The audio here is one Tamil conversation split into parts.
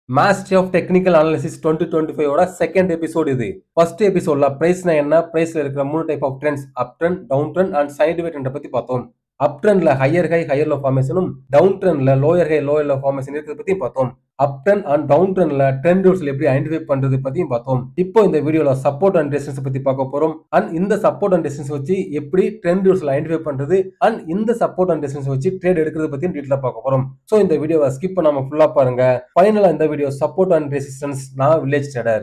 master of technical analysis twenty twenty ஃபைவோட செகண்ட் எபிசோட் இது ஃபர்ஸ்ட் எபிசோட்ல பிரைஸ்னா என்ன பிரைஸ்ல இருக்கிற மூணு type of trends up trend down trend and side way trend பத்தி பார்த்தோம் அப் ட்ரெண்ட்ல ஹையர் ஹை ஹையர் லோ ஃபார்மேஷனும் டவுன் ட்ரெண்ட்ல lower high lower low formation இருக்கிறத பத்தியும் பார்த்தோம் அப் ட்ரெண்ட் அண்ட் டவுன் ட்ரெண்ட்ல ட்ரெண்ட் ரூட்ஸ்ல எப்படி ஐடென்டிஃபை பண்றது பத்தியும் பார்த்தோம் இப்போ இந்த வீடியோல சப்போர்ட் அண்ட் ரெசிஸ்டன்ஸ் பத்தி பார்க்க போறோம் அண்ட் இந்த சப்போர்ட் அண்ட் ரெசிஸ்டன்ஸ் வச்சு எப்படி ட்ரெண்ட் ரூட்ஸ்ல ஐடென்டிஃபை பண்றது அண்ட் இந்த சப்போர்ட் அண்ட் ரெசிஸ்டன்ஸ் வச்சு ட்ரேட் எடுக்கிறது பத்தியும் டீட்டெயிலா பார்க்க போறோம் ஸோ இந்த வீடியோவை ஸ்கிப் பண்ணாம ஃபுல்லா பாருங்க ஃபைனலா இந்த வீடியோ சப்போர்ட் அண்ட் ரெசிஸ்டன்ஸ் நான் village trader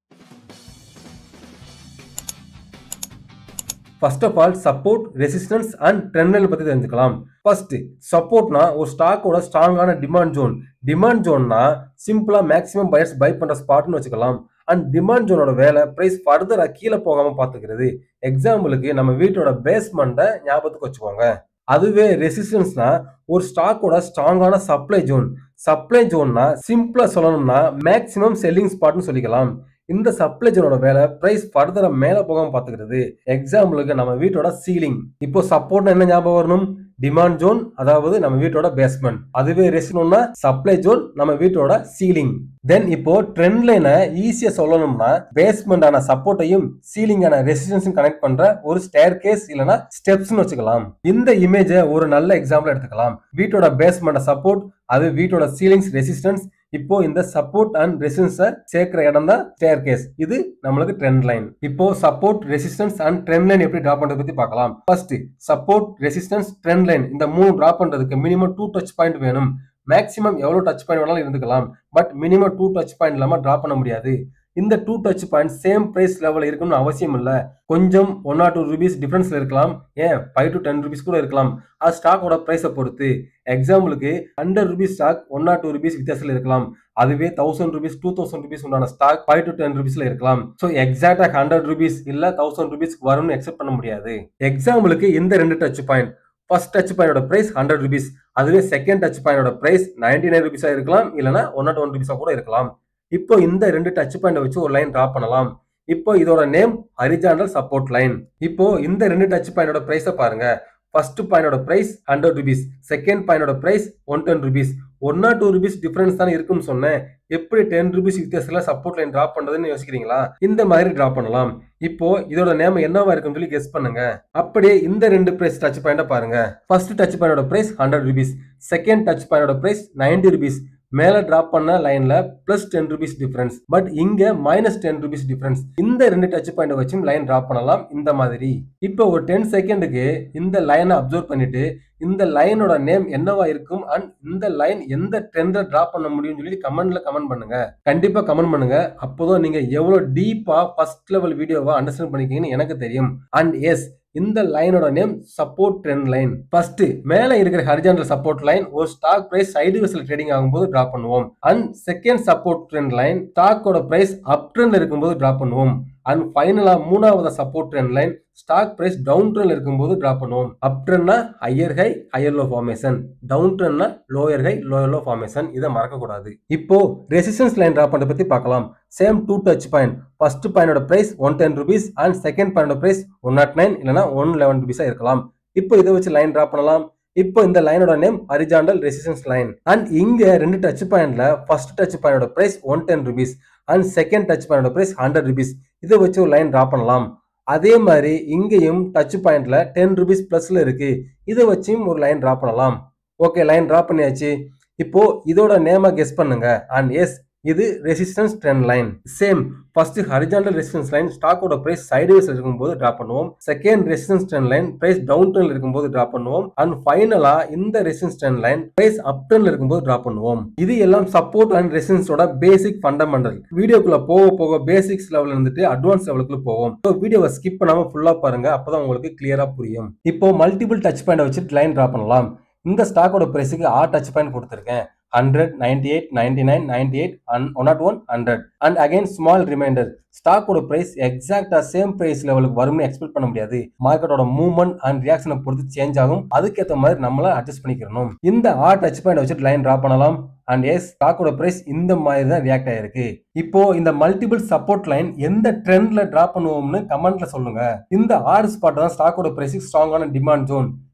first of all support resistance and trend பத்தி தெரிஞ்சுக்கலாம் ஃபர்ஸ்ட் சப்போர்ட்னா ஒரு ஸ்டாக்கோட ஸ்ட்ராங்கான டிமாண்ட் ஜோன் டிமாண்ட் ஜோன்னா சிம்பிளா மேக்ஸிமம் பயர்ஸ் பை பண்ற ஸ்பாட்னு வச்சுக்கலாம் அண்ட் டிமாண்ட் ஜோனோட வேலை பிரைஸ் ஃபர்தரா கீழே போகாம பாத்துக்கிறது எக்ஸாம்பிளுக்கு நம்ம வீட்டோட பேஸ்மெண்ட்டை ஞாபகத்துக்கு வச்சுக்கோங்க அதுவே ரெசிஸ்டன்ஸ்னா ஒரு ஸ்டாக்கோட ஸ்ட்ராங்கான சப்ளை ஜோன் சப்ளை ஜோன்னா சிம்பிளா சொல்லணும்னா மேக்ஸிமம் செல்லிங் ஸ்பாட்னு சொல்லிக்கலாம் இந்த சப்ளை ஜோனோட வேலை பிரைஸ் ஃபர்தரா மேல போகாம பாத்துக்கிறது எக்ஸாம்பிளுக்கு நம்ம வீட்டோட சீலிங் இப்போ சப்போர்ட்னா என்ன ஞாபகம் வரணும் டிமாண்ட் ஜோன் அதாவது நம்ம வீட்டோட பேஸ்மெண்ட் அதுவே ரெசினோம்னா சப்ளை ஜோன் நம்ம வீட்டோட சீலிங் தென் இப்போ ட்ரெண்ட் லைனை ஈஸியா சொல்லணும்னா பேஸ்மெண்ட் ஆன சப்போர்ட்டையும் சீலிங் ஆன ரெசிஸ்டன்ஸும் கனெக்ட் பண்ற ஒரு ஸ்டேர் கேஸ் இல்லைன்னா ஸ்டெப்ஸ்னு வச்சுக்கலாம் இந்த இமேஜை ஒரு நல்ல எக்ஸாம்பிள் எடுத்துக்கலாம் வீட்டோட பேஸ்மெண்ட் சப்போர்ட் அது வீட்டோட சீலிங்ஸ் ரெசிஸ்டன்ஸ் இப்போ இந்த சப்போர்ட் அண்ட் ரெசிஸ்டன்ஸை சேர்க்கிற இடம் தான் ஸ்டேர் கேஸ் இது நம்மளுக்கு ட்ரெண்ட் லைன் இப்போ support resistance and trend line எப்படி டிரா பண்றது பத்தி பார்க்கலாம் first support resistance trend line இந்த மூணு டிரா பண்றதுக்கு மினிமம் டூ டச் பாயிண்ட் வேணும் மேக்ஸிமம் எவ்வளவு டச் பாயிண்ட் வேணாலும் இருந்துக்கலாம் but minimum two touch point இல்லாம டிரா பண்ண முடியாது இந்த two touch point same price level இருக்கணும்னு அவசியம் இல்லை கொஞ்சம் ஒன் ஆர் டூ ருபீஸ் டிஃபரன்ஸ்ல இருக்கலாம் ஏன் ஃபைவ் டு டென் ருபீஸ் கூட இருக்கலாம் அது ஸ்டாக்கோட பிரைஸை பொறுத்து எக்ஸாம்பிளுக்கு hundred rupees stock one or two rupees வித்தியாசத்தில் இருக்கலாம் அதுவே thousand rupees two thousand rupees உண்டான ஸ்டாக் ஃபைவ் டு டென் ருபீஸ்ல இருக்கலாம் ஸோ எக்ஸாக்டா ஹண்ட்ரட் ருபீஸ் இல்ல தௌசண்ட் ருபீஸ் வரும்னு எக்ஸெப்ட் பண்ண முடியாது எக்ஸாம்பிளுக்கு இந்த ரெண்டு டச் பாயிண்ட் ஃபர்ஸ்ட் டச் பாயிண்டோட பிரைஸ் ஹண்ட்ரட் ருபீஸ் அதுவே செகண்ட் டச் பாயிண்டோட பிரைஸ் நைன்டி நைன் ருபீஸா இருக்கலாம் இல்லைனா ஒன் நாட் ஒன் ருபீஸா கூட இருக்கலாம் இப்போ இந்த ரெண்டு டச் பாயிண்டை வச்சு ஒரு லைன் டிரா பண்ணலாம் இப்போ இதோட நேம் ஹரிஜாண்டல் சப்போர்ட் லைன் இப்போ இந்த ரெண்டு டச் பாயிண்டோட பிரைஸை பாருங்க ஃபர்ஸ்ட் பாயிண்டோட பிரைஸ் ஹண்ட்ரட் ருபீஸ் செகண்ட் பாயிண்டோட price one ten rupees one or two rupees difference தானே இருக்குன்னு சொன்னேன் எப்படி டென் ருபீஸ் வித்தியாசத்துல சப்போர்ட் லைன் டிரா பண்றதுன்னு யோசிக்கிறீங்களா இந்த மாதிரி டிரா பண்ணலாம் இப்போ இதோட நேம் என்னவா இருக்குன்னு சொல்லி கெஸ் பண்ணுங்க அப்படியே இந்த ரெண்டு பிரைஸ் டச் பாயிண்ட பாருங்க ஃபர்ஸ்ட் டச் பாயிண்டோட price hundred rupees second touch பாயிண்டோட பிரைஸ் நைன்டி ருபீஸ் மேல டிராப் பண்ண லைன்ல plus ten rupees difference but இங்க மைனஸ் டென் ருபீஸ் டிஃபரன்ஸ் இந்த ரெண்டு டச் பாயிண்ட் வச்சும் லைன் டிராப் பண்ணலாம் இந்த மாதிரி இப்போ ஒரு டென் செகண்டுக்கு இந்த லைனை அப்சர்வ் பண்ணிட்டு இந்த லைனோட நேம் என்னவா இருக்கும் அண்ட் இந்த லைன் எந்த ட்ரெண்ட்ல டிராப் பண்ண முடியும்னு சொல்லி கமெண்ட்ல கமெண்ட் பண்ணுங்க கண்டிப்பா கமெண்ட் பண்ணுங்க அப்போதான் நீங்க எவ்வளவு டீப்பா ஃபர்ஸ்ட் லெவல் வீடியோவா அண்டர்ஸ்டாண்ட் பண்ணிக்கீங்கன்னு எனக்கு தெரியும் அண்ட் எஸ் இந்த லைனோட name support trend line first மேல இருக்கிற ஹரிஜாண்டல் சப்போர்ட் லைன் ஒரு ஸ்டாக் பிரைஸ் சைடு வேஸ்ல ட்ரேடிங் ஆகும்போது டிராப் பண்ணுவோம் and second support trend line ஸ்டாக்கோட பிரைஸ் அப் ட்ரெண்ட்ல இருக்கும்போது டிராப் பண்ணுவோம் அண்ட் ஃபைனலா மூணாவது support trend line stock price down ட்ரெண்ட்ல இருக்கும்போது டிராப் பண்ணுவோம் அப் ட்ரெண்ட்னா higher high higher low formation down ட்ரெண்ட்னா lower high lower low formation இதை மறக்க கூடாது இப்போ ரெசிஸ்டன்ஸ் லைன் டிராப் பண்றத பத்தி பார்க்கலாம் same two touch point first பாயிண்டோட price one ten rupees and second பாயிண்டோட பிரைஸ் ஒன் நாட் நைன் இல்லைனா ஒன் லெவன் ருபீஸா இருக்கலாம் இப்போ இதை வச்சு லைன் டிராப் பண்ணலாம் இப்போ இந்த லைனோட name horizontal resistance line and இங்க ரெண்டு டச் பாயிண்ட்ல ஃபர்ஸ்ட் டச் பாயிண்டோட price one ten rupees and second touch பாயிண்டோட பிரைஸ் ஹண்ட்ரட் ருபீஸ் இதை வச்சு ஒரு லைன் டிரா பண்ணலாம் அதே மாதிரி இங்கேயும் டச் பாயிண்ட்ல டென் ருபீஸ் பிளஸ்ல இருக்கு இதை வச்சும் ஒரு லைன் டிரா பண்ணலாம் ஓகே லைன் டிரா பண்ணியாச்சு இப்போ இதோட நேம கெஸ் பண்ணுங்க அண்ட் எஸ் இது resistance trend line same first horizontal resistance line ஸ்டாக்கோட பிரைஸ் சைடுவேஸ் இருக்கும்போது டிரா பண்ணுவோம் second resistance trend line price down ட்ரெண்ட்ல இருக்கும்போது டிரா பண்ணுவோம் அண்ட் ஃபைனலா இந்த resistance trend line price up ட்ரெண்ட்ல இருக்கும்போது டிரா பண்ணுவோம் இது எல்லாம் சப்போர்ட் அண்ட் ரெசிஸ்டன்ஸோட பேசிக் ஃபண்டமெண்டல் வீடியோக்குள்ள போக போக பேசிக்ஸ் லெவல் இருந்துட்டு அட்வான்ஸ் லெவலுக்குள்ள போவோம் ஸோ வீடியோவை ஸ்கிப் பண்ணாம ஃபுல்லா பாருங்க அப்பதான் உங்களுக்கு கிளியரா புரியும் இப்போ மல்டிபிள் டச் பாயிண்ட் வச்சுட்டு லைன் டிரா பண்ணலாம் இந்த ஸ்டாக்கோட பிரைஸுக்கு ஆறு டச் பாயிண்ட் கொடுத்துருக்கேன் hundred ninety eight ninety nine ninety eight and one nought one hundred and again small reminder ஸ்டாக்கோட பிரைஸ் எக்ஸாக்டா சேம் பிரைஸ் லெவலுக்கு வரும்னு எக்ஸ்பெக்ட் பண்ண முடியாது மார்க்கெட்டோட மூவ்மெண்ட் அண்ட் ரியாக்ஷனை பொறுத்து சேஞ்ச் ஆகும் அதுக்கேற்ற மாதிரி நம்மள அட்ஜஸ்ட் பண்ணிக்கிறணும் இந்த ஆர் டச் பாயிண்ட் வச்சுட்டு லைன் டிரா பண்ணலாம் அண்ட் எஸ் ஸ்டாக்கோட பிரைஸ் இந்த மாதிரி தான் ரியாக்ட் ஆயிருக்கு இப்போ இந்த மல்டிபிள் சப்போர்ட் லைன் எந்த ட்ரெண்ட்ல டிரா பண்ணுவோம்னு கமெண்ட்ல சொல்லுங்க இந்த ஆறு ஸ்பாட் தான் ஸ்டாக்கோட பிரைஸுக்கு ஸ்ட்ராங்கான டிமாண்ட் ஜோன்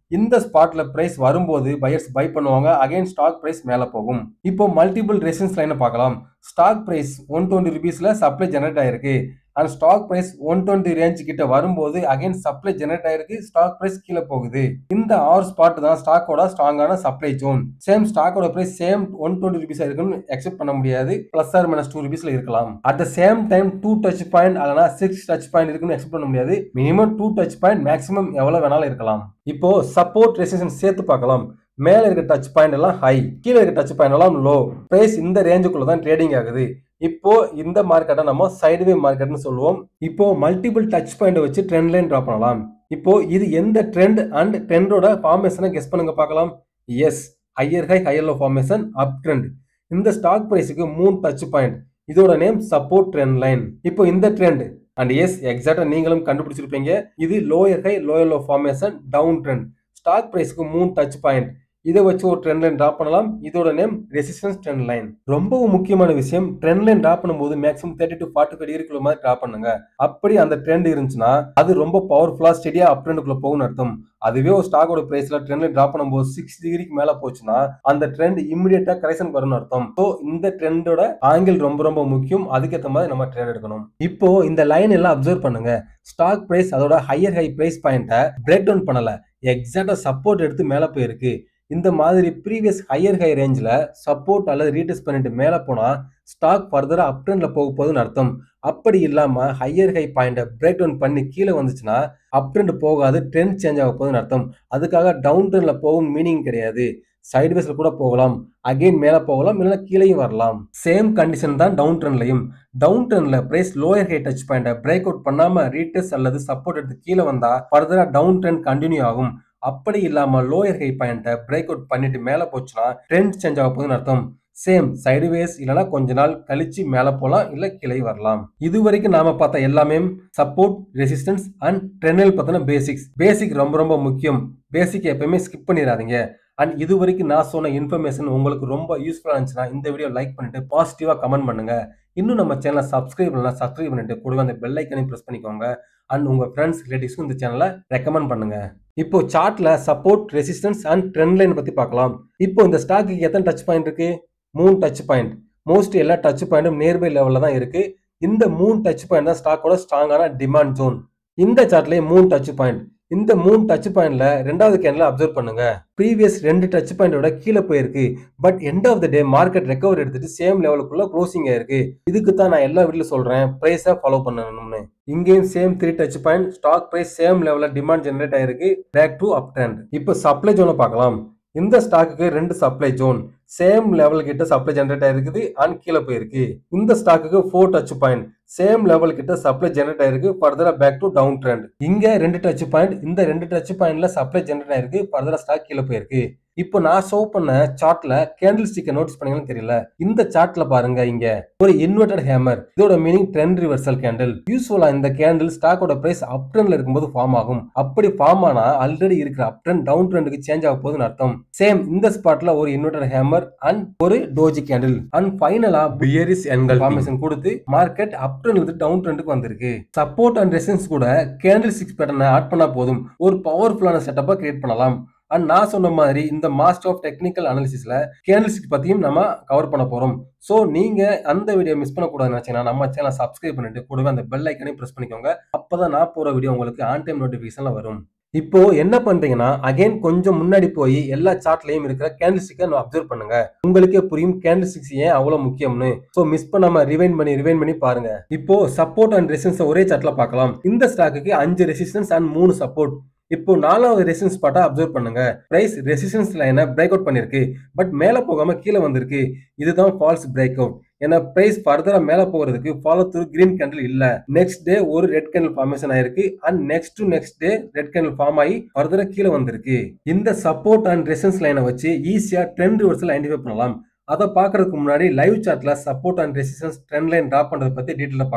இந்த ஸ்பாட்ல பிரைஸ் வரும்போது பையர்ஸ் பை பண்ணுவாங்க அகைன் ஸ்டாக் பிரைஸ் மேல போகும் இப்போ மல்டிபிள் ரெசிஸ்டன்ஸ் லைனை பார்க்கலாம் ஸ்டாக் பிரைஸ் ஒன் டுவெண்ட்டி ருபீஸ்ல சப்ளை ஜெனரேட் ஆயிருக்கு and stock price one twenty range கிட்ட வரும்போது அகைன் சப்ளை ஜெனரேட் ஆயிருக்கு ஸ்டாக் பிரைஸ் கீழே போகுது இந்த ஆர் ஸ்பாட் தான் ஸ்டாக்கோட ஸ்ட்ராங்கான சப்ளை ஜோன் சேம் ஸ்டாக்கோட price same one twenty rupees இருக்குன்னு எக்ஸெப்ட் பண்ண முடியாது பிளஸ் ஆர் மைனஸ் டூ ருபீஸ்ல இருக்கலாம் at the same time two touch point அல்லனா சிக்ஸ் டச் பாயிண்ட் இருக்குன்னு எக்ஸெப்ட் பண்ண முடியாது minimum two touch point maximum எவ்வளவு வேணாலும் இருக்கலாம் இப்போ சப்போர்ட் ரெசிஸ்டன்ஸ் சேர்த்து பார்க்கலாம் மேல இருக்க டச் பாயிண்ட் எல்லாம் ஹை கீழே இருக்க டச் பாயிண்ட் எல்லாம் லோ பிரைஸ் இந்த ரேஞ்சுக்குள்ள தான் ட்ரேடிங் ஆகுது இப்போ இந்த மார்க்கெட்டை நம்ம சைடுவே மார்க்கெட்னு சொல்லுவோம் இப்போ மல்டிபிள் டச் பாயிண்ட் வச்சு ட்ரெண்ட் லைன் ட்ரா பண்ணலாம் இப்போ இது எந்த ட்ரெண்ட் அண்ட் ட்ரெண்டோட ஃபார்மேஷனை கெஸ் பண்ணுங்க பார்க்கலாம் yes higher high higher low formation up trend இந்த ஸ்டாக் பிரைஸுக்கு மூணு டச் பாயிண்ட் இதோட நேம் சப்போர்ட் ட்ரெண்ட் லைன் இப்போ இந்த ட்ரெண்ட் அண்ட் எஸ் எக்ஸாக்டா நீங்களும் கண்டுபிடிச்சிருப்பீங்க இது lower high lower low formation down trend stock பிரைஸ்க்கு மூணு டச் பாயிண்ட் இதை வச்சு ஒரு ட்ரெண்ட் லைன் ட்ரா பண்ணலாம் இதோட நேம் ரெசிஸ்டன்ஸ் ட்ரெண்ட் லைன் ரொம்பவும் முக்கியமான விஷயம் ட்ரெண்ட் லைன் ட்ரா பண்ணும்போது maximum thirty to forty five டிகிரிக்குள்ள மாதிரி ட்ரா பண்ணுங்க அப்படி அந்த ட்ரெண்ட் இருந்துச்சுன்னா அது ரொம்ப பவர்ஃபுல்லா ஸ்டெடியா அப் ட்ரெண்டுக்குள்ள போகும்னு அர்த்தம் அதுவே ஒரு ஸ்டாக்கோட பிரைஸ்ல ட்ரெண்ட் லைன் ட்ரா பண்ணும்போது சிக்ஸ் டிகிரிக்கு மேல போச்சுன்னா அந்த ட்ரெண்ட் இமிடியேட்டா கரெக்ஷன் வரும்னு அர்த்தம் ஸோ இந்த ட்ரெண்டோட ஆங்கிள் ரொம்ப ரொம்ப முக்கியம் அதுக்கேற்ற மாதிரி நம்ம ட்ரேட் எடுக்கணும் இப்போ இந்த லைன் எல்லாம் அப்சர்வ் பண்ணுங்க ஸ்டாக் பிரைஸ் அதோட ஹையர் ஹை பிரைஸ் பாயிண்ட்டை பிரேக் டவுன் பண்ணல எக்ஸாக்டா சப்போர்ட் எடுத்து மேல போயிருக்கு இந்த மாதிரி ப்ரீவியஸ் ஹையர் ஹை ரேஞ்சில் சப்போர்ட் அல்லது ரீடெஸ்ட் பண்ணிட்டு மேலே போனால் ஸ்டாக் ஃபர்தராக அப் ட்ரெண்டில் போக போகுதுன்னு அர்த்தம் அப்படி இல்லாமல் ஹையர் ஹை பாயிண்ட்டை பிரேக் டவுன் பண்ணி கீழே வந்துச்சுன்னா அப் ட்ரெண்ட் போகாது ட்ரெண்ட் சேஞ்ச் ஆக போகுதுன்னு அர்த்தம் அதுக்காக டவுன் ட்ரெண்டில் போகும் மீனிங் கிடையாது சைட்வேஸில் கூட போகலாம் அகைன் மேலே போகலாம் இல்லைன்னா கீழேயும் வரலாம் சேம் கண்டிஷன் தான் டவுன் ட்ரெண்ட்லையும் டவுன் ட்ரெண்ட்ல பிரைஸ் லோயர் ஹை டச் பாயிண்ட்டை பிரேக் அவுட் பண்ணாம ரீடெஸ்ட் அல்லது சப்போர்ட் எடுத்து கீழே வந்தா ஃபர்தரா டவுன் ட்ரெண்ட் கண்டினியூ ஆகும் அப்படி இல்லாம லோயர் ஹை பாயிண்ட்டை பிரேக் அவுட் பண்ணிட்டு மேல போச்சுன்னா ட்ரெண்ட் சேஞ்ச் ஆக போகுதுன்னு அர்த்தம் சேம் சைடுவேஸ் இல்லைன்னா கொஞ்ச நாள் கழிச்சு மேல போலாம் இல்ல கீழே வரலாம் இது வரைக்கும் நாம பார்த்த எல்லாமே சப்போர்ட் ரெசிஸ்டன்ஸ் அண்ட் ட்ரெண்டல் பத்தின பேசிக்ஸ் பேசிக் ரொம்ப ரொம்ப முக்கியம் பேசிக் எப்பயுமே ஸ்கிப் பண்ணிடாதீங்க அண்ட் இது வரைக்கும் நான் சொன்ன இன்ஃபர்மேஷன் உங்களுக்கு ரொம்ப யூஸ்ஃபுல்லாக இருந்துச்சுன்னா இந்த வீடியோ லைக் பண்ணிட்டு பாசிட்டிவாக கமெண்ட் பண்ணுங்க இன்னும் நம்ம சேனலை சப்ஸ்கிரைப் பண்ணலாம் சப்ஸ்கிரைப் பண்ணிட்டு கூடவே அந்த பெல் ஐக்கனையும் ப்ரெஸ் பண்ணிக்கோங்க அண்ட் உங்கள் ஃப்ரெண்ட்ஸ் ரிலேட்டிவ்ஸ்க்கும் இந்த சேனலை ரெக்கமெண்ட் பண்ணுங்க இப்போ சார்ட்ல support resistance and trend line பற்றி பார்க்கலாம் இப்போ இந்த ஸ்டாக்கு எத்தனை டச் பாயிண்ட் இருக்கு மூணு டச் பாயிண்ட் மோஸ்ட் எல்லா டச் பாயிண்ட்டும் நியர்பை லெவலில் தான் இருக்கு இந்த மூணு டச் பாயிண்ட் தான் ஸ்டாக்கோட ஸ்ட்ராங்கான டிமாண்ட் ஜோன் இந்த சார்ட்லேயே மூணு டச் பாயிண்ட் இந்த மூணு டச் பாயிண்ட்ல ரெண்டாவது கேன்ல அப்சர்வ் பண்ணுங்க ப்ரீவியஸ் ரெண்டு டச் பாயிண்டோட கீழே போயிருக்கு but end of the day market recover எடுத்துட்டு சேம் லெவலுக்குள்ள க்ளோசிங் ஆயிருக்கு இதுக்கு தான் நான் எல்லா வீட்லயும் சொல்றேன் பிரைஸை ஃபாலோ பண்ணணும்னு இங்கேயும் same three touch point stock price same லெவலில் டிமாண்ட் ஜெனரேட் ஆயிருக்கு பேக் டு அப் ட்ரெண்ட் இப்போ சப்ளை ஜோனை பார்க்கலாம் இந்த ஸ்டாக்குக்கு ரெண்டு சப்ளை ஜோன் சேம் லெவல் கிட்ட சப்ளை ஜெனரேட் ஆயிருக்குது அண்ட் கீழே போயிருக்கு இந்த ஸ்டாக்குக்கு four touch point same level கிட்ட சப்ளை ஜெனரேட் ஆயிருக்கு ஃபர்தரா பேக் டு டவுன் ட்ரெண்ட் இங்க ரெண்டு டச் பாயிண்ட் இந்த ரெண்டு டச் பாயிண்ட்ல சப்ளை ஜெனரேட் ஆயிருக்கு ஃபர்தரா ஸ்டாக் கீழே போயிருக்கு இப்போ நான் ஷோ பண்ண சார்ட்ல கேண்டில் ஸ்டிக்கை நோட்டீஸ் பண்ணீங்கன்னு தெரியல இந்த சார்ட்ல பாருங்க இங்க ஒரு இன்வெர்டட் ஹேமர் இதோட மீனிங் ட்ரெண்ட் ரிவர்சல் கேண்டில் யூஸ்ஃபுல்லா இந்த கேண்டில் ஸ்டாக்கோட பிரைஸ் அப் ட்ரெண்ட்ல இருக்கும்போது ஃபார்ம் ஆகும் அப்படி ஃபார்ம் ஆனா ஆல்ரெடி இருக்கிற அப் ட்ரெண்ட் டவுன் ட்ரெண்டுக்கு சேஞ்ச் ஆக போகுதுன்னு அர்த்தம் சேம் இந்த ஸ்பாட்ல ஒரு இன்வெர்டட் ஹேமர் அண்ட் ஒரு டோஜி கேண்டில் அண்ட் ஃபைனலா பியரிஸ் என்கல் ஃபார்மேஷன் கொடுத்து மார்க்கெட் அப் ட்ரெண்ட் இருந்து டவுன் ட்ரெண்டுக்கு வந்திருக்கு சப்போர்ட் அண்ட் ரெசிஸ்டன்ஸ் கூட கேண்டில் ஸ்டிக்ஸ் பேட்டர்னை ஆட் பண்ணா போதும் ஒரு பவர்ஃபுல்லான செட்டப்பை கிரியேட் பண்ணலாம் அண்ட் நான் சொன்ன மாதிரி இந்த மாஸ்டர் ஆஃப் டெக்னிக்கல் அனாலிசிஸ்ல கேண்டில்ஸ்டிக் பத்தியும் நம்ம கவர் பண்ண போறோம் ஸோ நீங்க அந்த வீடியோ மிஸ் பண்ணக்கூடாதுன்னு நினைச்சீங்கன்னா நம்ம சேனல் சப்ஸ்கிரைப் பண்ணிட்டு கூடவே அந்த பெல் ஐக்கனையும் பிரஸ் பண்ணிக்கோங்க அப்பதான் நான் போற வீடியோ உங்களுக்கு ஆன் டைம் நோட்டிபிகேஷன்ல வரும் இப்போ என்ன பண்றீங்கன்னா அகைன் கொஞ்சம் முன்னாடி போய் எல்லா சார்ட்லயும் இருக்கிற கேண்டில்ஸ்டிக்கை நான் அப்சர்வ் பண்ணுங்க உங்களுக்கே புரியும் கேண்டில்ஸ்டிக்ஸ் ஏன் அவ்வளவு முக்கியம்னு ஸோ மிஸ் பண்ணாம ரிவைன் பண்ணி ரிவைன் பண்ணி பாருங்க இப்போ சப்போர்ட் அண்ட் ரெசிஸ்டன்ஸ் ஒரே சார்ட்ல பார்க்கலாம் இந்த ஸ்டாக்குக்கு அஞ்சு ரெசிஸ்டன்ஸ் அண்ட் மூணு சப்போர்ட் இப்போ நாலாவது ரெசிஸ்டன்ஸ் ஸ்பாட்டை அப்சர்வ் பண்ணுங்க பிரைஸ் ரெசிஸ்டன்ஸ் லைனை பிரேக் அவுட் பண்ணிருக்கு பட் மேலே போகாம கீழே வந்திருக்கு இதுதான் ஃபால்ஸ் பிரேக் அவுட் ஏன்னா பிரைஸ் ஃபர்தரா மேல போறதுக்கு ஃபாலோ த்ரூ கிரீன் கேண்டில் இல்ல நெக்ஸ்ட் டே ஒரு ரெட் கேண்டில் ஃபார்மேஷன் ஆயிருக்கு and next to next day red candle form ஆகி ஃபர்தரா கீழே வந்திருக்கு இந்த சப்போர்ட் அண்ட் ரெசிஸ்டன்ஸ் லைனை வச்சு ஈஸியா ட்ரெண்ட் ரிவர்சல் ஐடென்டிஃபை பண்ணலாம் அதை பார்க்கறதுக்கு முன்னாடி லைவ் சார்ட்ல support and resistance trend line drop பண்றதை பத்தி டீட்டெயில பார்க்கலாம்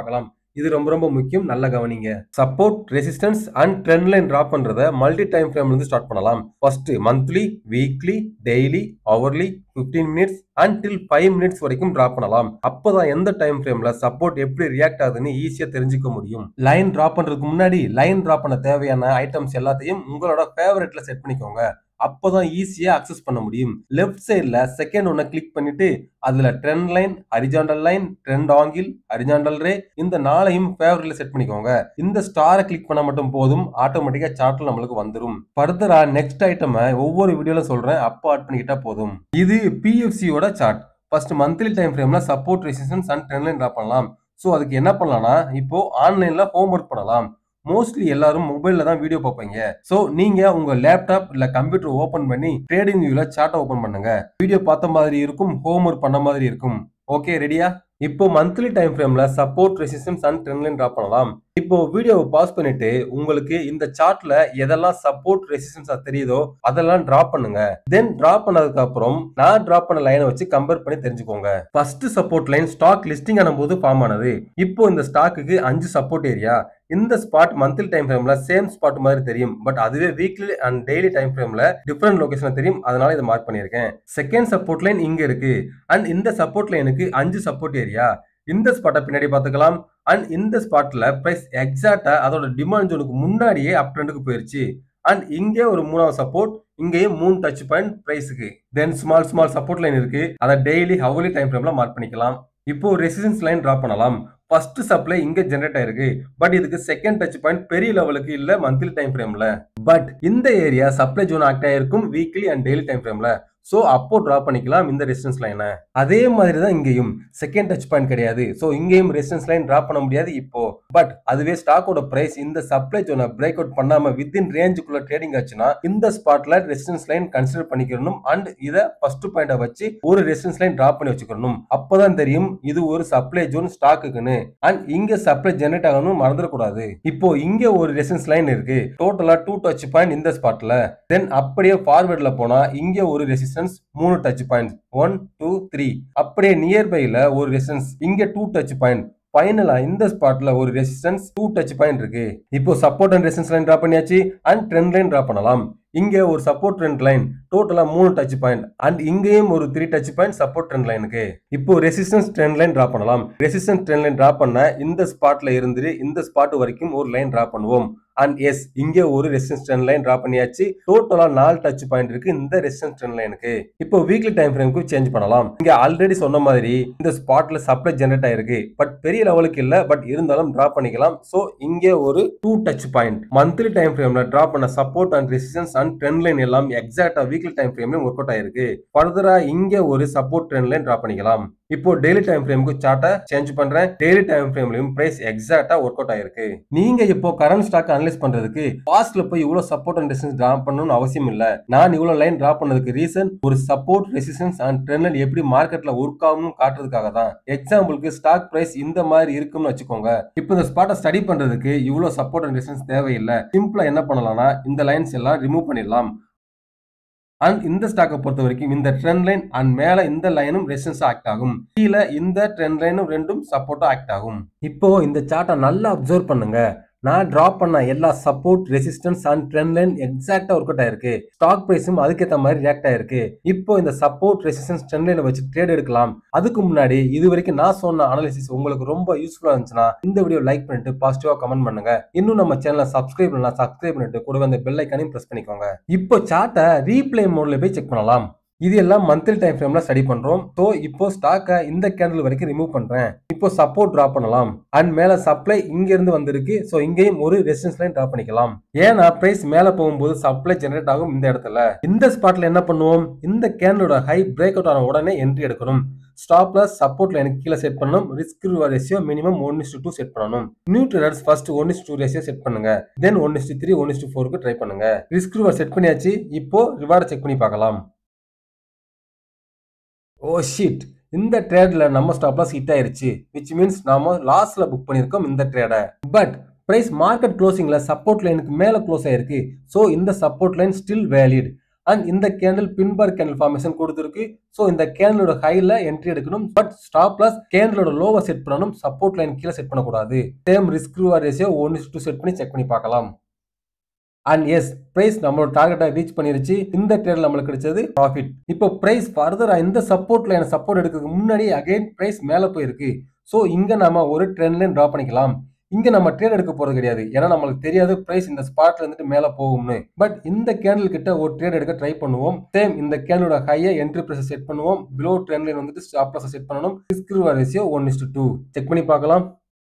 இது ரொம்ப ரொம்ப முக்கியம் நல்ல கவனிங்க support resistance and trend line draw பண்றத மல்டி டைம் ஃப்ரேம்ல இருந்து ஸ்டார்ட் பண்ணலாம் first monthly weekly daily hourly 15 minutes and till five minutes வரைக்கும் டிரா பண்ணலாம் அப்பதான் எந்த டைம் ஃப்ரேம்ல சப்போர்ட் எப்படி ரியாக்ட் ஆகுதுன்னு ஈஸியா தெரிஞ்சுக்க முடியும் லைன் டிரா பண்றதுக்கு முன்னாடி லைன் டிரா பண்ண தேவையான ஐட்டம்ஸ் எல்லாத்தையும் உங்களோட ஃபேவரட்ல செட் பண்ணிக்கோங்க அப்பதான் ஈஸியா அக்சஸ் பண்ண முடியும் லெஃப்ட் சைடுல செகண்ட் ஒன்ன கிளிக் பண்ணிட்டு அதுல trend line horizontal line trend angle horizontal ray இந்த நாளையும் ஃபேவரட்ல செட் பண்ணிக்கோங்க இந்த ஸ்டாரை கிளிக் பண்ண மட்டும் போதும் ஆட்டோமேட்டிக்கா சார்ட்ல நம்மளுக்கு வந்துரும் ஃபர்தரா நெக்ஸ்ட் ஐட்டம் ஒவ்வொரு வீடியோல சொல்றேன் அப்போ ஆட் பண்ணிக்கிட்டா போதும் இது பிஎஃப்சியோட சார்ட் ஃபர்ஸ்ட் மந்த்லி டைம் ஃப்ரேம்ல support resistance and trend line draw பண்ணலாம் ஸோ அதுக்கு என்ன பண்ணலாம்னா இப்போ ஆன்லைன்ல ஹோம் ஒர்க் பண்ணலாம் மோஸ்ட்லி எல்லாரும் மொபைல்ல தான் வீடியோ பார்ப்பீங்க சோ நீங்க உங்க லேப்டாப் இல்ல கம்ப்யூட்டர் ஓபன் பண்ணி ட்ரேடிங் வியூல சார்ட் ஓபன் பண்ணுங்க வீடியோ பார்த்த மாதிரி இருக்கும் ஹோம் ஒர்க் பண்ண மாதிரி இருக்கும் ஓகே ரெடியா இப்போ மந்த்லி டைம் ஃப்ரேம்ல support resistance and trend line draw பண்ணலாம் இப்போ வீடியோவை பாஸ் பண்ணிட்டு உங்களுக்கு இந்த சார்ட்ல எதெல்லாம் சப்போர்ட் ரெசிஸ்டன்ஸா தெரியுதோ அதெல்லாம் டிரா பண்ணுங்க தென் டிரா பண்ணதுக்கு அப்புறம் நான் டிரா பண்ண லைனை வச்சு கம்பேர் பண்ணி தெரிஞ்சுக்கோங்க first support line stock listing ஆனபோது ஃபார்ம் ஆனது இப்போ இந்த ஸ்டாக்குக்கு அஞ்சு சப்போர்ட் ஏரியா இந்த ஸ்பாட் மந்த்லி டைம் ஃப்ரேம்ல சேம் ஸ்பாட் மாதிரி தெரியும் பட் அதுவே வீக்லி அண்ட் டெய்லி டைம் ஃப்ரேம்ல டிஃப்ரெண்ட் லொகேஷன்ல தெரியும் அதனால இதை மார்க் பண்ணியிருக்கேன் செகண்ட் சப்போர்ட் லைன் இங்க இருக்கு அண்ட் இந்த சப்போர்ட் லைனுக்கு அஞ்சு சப்போர்ட் ஏரியா இந்த ஸ்பாட்டை பின்னாடி பார்த்துக்கலாம் அண்ட் இந்த ஸ்பாட்ல பிரைஸ் எக்ஸாக்டா அதோட டிமாண்ட் ஜோனுக்கு முன்னாடியே அப் ட்ரெண்டுக்கு போயிருச்சு அண்ட் இங்கே ஒரு மூணாவது சப்போர்ட் இங்கேயும் மூணு டச் பாயிண்ட் பிரைஸுக்கு then small small support line இருக்கு அதை டெய்லி ஹவர்லி டைம் ஃப்ரேம்ல மார்க் பண்ணிக்கலாம் இப்போ ரெசிஸ்டன்ஸ் லைன் டிரா பண்ணலாம் ஃபர்ஸ்ட் சப்ளை இங்க ஜெனரேட் ஆயிருக்கு பட் இதுக்கு செகண்ட் டச் பாயிண்ட் பெரிய லெவலுக்கு இல்ல மந்த்லி டைம் ஃப்ரேம்ல பட் இந்த ஏரியா சப்ளை ஜோன் ஆக்ட் ஆயிருக்கும் வீக்லி அண்ட் டெய்லி டைம் ஃப்ரேம்ல சோ அப்போ டிரா பண்ணிக்கலாம் இந்த ரெசிஸ்டன்ஸ் லைனை அதே மாதிரி தான் இங்கேயும் செகண்ட் டச் பாயிண்ட் கிடையாது சோ இங்கேயும் ரெசிஸ்டன்ஸ் லைன் டிரா பண்ண முடியாது இப்போ பட் அதுவே ஸ்டாக்கோட பிரைஸ் இந்த சப்ளை ஜோனை பிரேக் அவுட் பண்ணாம வித்தின் ரேஞ்சுக்குள்ள ட்ரேடிங் ஆச்சுன்னா இந்த ஸ்பாட்ல ரெசிஸ்டன்ஸ் லைன் கன்சிடர் பண்ணிக்கணும் அண்ட் இதை ஃபர்ஸ்ட் பாயிண்ட வச்சு ஒரு ரெசிஸ்டன்ஸ் லைன் டிரா பண்ணி வச்சுக்கணும் அப்பதான் தெரியும் இது ஒரு சப்ளை ஜோன் ஸ்டாக்குக்குன்னு அண்ட் இங்க சப்ளை ஜெனரேட் ஆகணும் மறந்துடக்கூடாது இப்போ இங்க ஒரு ரெசிஸ்டன்ஸ் லைன் இருக்கு டோட்டலா டூ டச் பாயிண்ட் இந்த ஸ்பாட்ல தென் அப்படியே ஃபார்வர்ட்ல போனா இங்க ஒரு ரெசிஸ்டன்ஸ் மூணு touch point one two three அப்படியே நியர்பைல ஒரு ரெசிஸ்டன்ஸ் இங்க டூ டச் பாயிண்ட் ஃபைனலா இந்த ஸ்பாட்ல ஒரு ரெசிஸ்டன்ஸ் டூ டச் பாயிண்ட் இருக்கு இப்போ support and resistance line draw பண்ணியாச்சு அண்ட் ட்ரெண்ட் லைன் டிரா பண்ணலாம் இங்க ஒரு சப்போர்ட் ட்ரெண்ட் லைன் டோட்டலா மூணு டச் பாயிண்ட் அண்ட் இங்கேயும் ஒரு three touch point support trend லைனுக்கு இப்போ ரெசிஸ்டன்ஸ் ட்ரெண்ட் லைன் டிரா பண்ணலாம் ரெசிஸ்டன்ஸ் ட்ரெண்ட் லைன் டிரா பண்ண இந்த ஸ்பாட்ல இருந்து இந்த ஸ்பாட் வரைக்கும் ஒரு லைன் டிரா பண்ணுவோம் அண்ட் எஸ் இங்க ஒரு ரெசிஸ்டன்ஸ் ட்ரெண்ட் லைன் டிரா பண்ணியாச்சு டோட்டலா நாலு டச் பாயிண்ட் இருக்கு இந்த ரெசிஸ்டன்ஸ் ட்ரெண்ட் லைனுக்கு இப்போ வீக்லி டைம் ஃப்ரேம்க்கு சேஞ்ச் பண்ணலாம் இங்க ஆல்ரெடி சொன்ன மாதிரி இந்த ஸ்பாட்ல சப்ளை ஜெனரேட் ஆயிருக்கு பட் பெரிய லெவலுக்கு இல்ல பட் இருந்தாலும் டிரா பண்ணிக்கலாம் சோ இங்க ஒரு two touch point monthly time ஃப்ரேம்ல டிரா பண்ண support and resistance and trend line எல்லாம் எக்ஸாக்டா வீக்லி டைம் ஃப்ரேம்லயும் ஒர்க் அவுட் ஆயிருக்கு ஃபர்தரா இங்க ஒரு சப்போர்ட் ட்ரெண்ட் லைன் டிரா பண்ணிக்கலாம் இப்போ டெய்லி டைம் ஃப்ரேமுக்கு சார்ட்டை சேஞ்ச் பண்றேன் டெய்லி டைம் ஃப்ரேம்லயும் பிரைஸ் எக்ஸாக்டா ஒர்க் அவுட் ஆயிருக்கு நீங்க இப்போ கரண்ட் ஸ்டாக் அனலைஸ் பண்றதுக்கு பாஸ்ட்ல போய் இவ்வளவு சப்போர்ட் அண்ட் ரெசிஸ்டன்ஸ் டிரா பண்ணணும்னு அவசியம் இல்ல நான் இவ்வளவு லைன் டிரா பண்ணதுக்கு ரீசன் ஒரு support resistance and trend line எப்படி மார்க்கெட்ல ஒர்க் ஆகணும் காட்டுறதுக்காக தான் எக்ஸாம்பிளுக்கு ஸ்டாக் பிரைஸ் இந்த மாதிரி இருக்கும்னு வச்சுக்கோங்க இப்போ இந்த ஸ்பாட்டை ஸ்டடி பண்றதுக்கு இவ்வளவு சப்போர்ட் அண்ட் ரெசிஸ்டன்ஸ் தேவையில்லை சிம்பிளா என்ன பண்ணலாம்னா இந்த லைன்ஸ் எல்லாம் ரிமூவ் பண்ணிடலாம் அண்ட் இந்த ஸ்டாக்கை பொறுத்த வரைக்கும் இந்த ட்ரெண்ட் லைன் அண்ட் மேல இந்த லைனும் ரெசிஸ்டன்ஸ் ஆக்ட் ஆகும் கீழே இந்த ட்ரெண்ட் லைனும் ரெண்டும் சப்போர்ட்டா ஆக்ட் ஆகும் இப்போ இந்த சார்ட்டை நல்லா அப்சர்வ் பண்ணுங்க நான் டிரா பண்ண எல்லா support resistance and trend line எக்ஸாக்டா ஒர்க் அவுட் ஆயிருக்கு ஸ்டாக் பிரைஸும் அதுக்கேற்ற மாதிரி ரியாக்ட் ஆயிருக்கு இப்போ இந்த சப்போர்ட் ரெசிஸ்டன்ஸ் ட்ரெண்ட் லைனை வச்சு ட்ரேட் எடுக்கலாம் அதுக்கு முன்னாடி இது வரைக்கும் நான் சொன்ன அனாலிசிஸ் உங்களுக்கு ரொம்ப யூஸ்ஃபுல்லா இருந்துச்சுன்னா இந்த வீடியோ லைக் பண்ணிட்டு பாசிட்டிவா கமெண்ட் பண்ணுங்க இன்னும் நம்ம சேனலை சப்ஸ்கிரைப் பண்ணலாம் சப்ஸ்கிரைப் பண்ணிட்டு கூடவே அந்த பெல் ஐக்கானையும் பிரஸ் பண்ணிக்கோங்க இப்போ சார்ட்டை ரீப்ளே மோட்ல போய் செக் பண்ணலாம் இது எல்லாம் மந்த்லி டைம் ஃப்ரேம்ல ஸ்டடி பண்றோம் ஸோ இப்போ ஸ்டாக்கை இந்த கேண்டில் வரைக்கும் ரிமூவ் பண்றேன் இப்போ சப்போர்ட் டிரா பண்ணலாம் அண்ட் மேல சப்ளை இங்க இருந்து வந்திருக்கு ஸோ இங்கேயும் ஒரு ரெசிஸ்டன்ஸ் லைன் டிரா பண்ணிக்கலாம் ஏன்னா பிரைஸ் மேல போகும்போது சப்ளை ஜெனரேட் ஆகும் இந்த இடத்துல இந்த ஸ்பாட்ல என்ன பண்ணுவோம் இந்த கேண்டலோட ஹை பிரேக் அவுட் ஆன உடனே என்ட்ரி எடுக்கணும் ஸ்டாப் லாஸ் சப்போர்ட் லைனுக்கு கீழே செட் பண்ணணும் risk reward ratio minimum one is to two set பண்ணணும் new traders first one is two ratio set பண்ணுங்க then one is to three one is to ஃபோருக்கு ட்ரை பண்ணுங்க ரிஸ்க் ரிவார்ட் செட் பண்ணியாச்சு இப்போ ரிவார்டை செக் பண்ணி பார்க்கலாம் ஓ ஷிட் இந்த ட்ரேட்ல நம்ம ஸ்டாப் லாஸ் ஹிட் ஆயிருச்சு விச் மீன்ஸ் நாம லாஸ்ல புக் பண்ணிருக்கோம் இந்த ட்ரேடை பட் பிரைஸ் மார்க்கெட் க்ளோசிங்ல சப்போர்ட் லைனுக்கு மேல க்ளோஸ் ஆயிருக்கு ஸோ இந்த support line still valid and இந்த கேண்டில் பின்பார் கேண்டில் ஃபார்மேஷன் கொடுத்துருக்கு ஸோ இந்த கேண்டிலோட ஹைல என்ட்ரி எடுக்கணும் பட் ஸ்டாப் லாஸ் கேண்டிலோட லோவை செட் பண்ணணும் சப்போர்ட் லைன் கீழே செட் பண்ணக்கூடாது same risk reward ratio one two set பண்ணி செக் பண்ணி பார்க்கலாம் அண்ட் எஸ் பிரைஸ் நம்மளோட டார்கெட்டை ரீச் பண்ணிருச்சு இந்த ட்ரேட்ல நம்மளுக்கு கிடைச்சது ப்ராஃபிட் இப்போ பிரைஸ் ஃபர்தரா இந்த சப்போர்ட் லைன் சப்போர்ட் எடுக்கிறதுக்கு முன்னாடி அகைன் பிரைஸ் மேலே போயிருக்கு ஸோ இங்க நம்ம ஒரு ட்ரெண்ட் லைன் ட்ரா பண்ணிக்கலாம் இங்க நம்ம ட்ரேட் எடுக்க போறது கிடையாது ஏன்னா நம்மளுக்கு தெரியாது பிரைஸ் இந்த ஸ்பாட்ல இருந்துட்டு மேல போகும்னு பட் இந்த கேண்டில் கிட்ட ஒரு ட்ரேட் எடுக்க ட்ரை பண்ணுவோம் சேம் இந்த கேண்டலோட ஹையை என்ட்ரி பிரைஸ் செட் பண்ணுவோம் பிலோ ட்ரெண்ட் லைன் வந்துட்டு ஸ்டாப் லாஸ் செட் பண்ணணும் risk ratio one is two check பண்ணி பார்க்கலாம்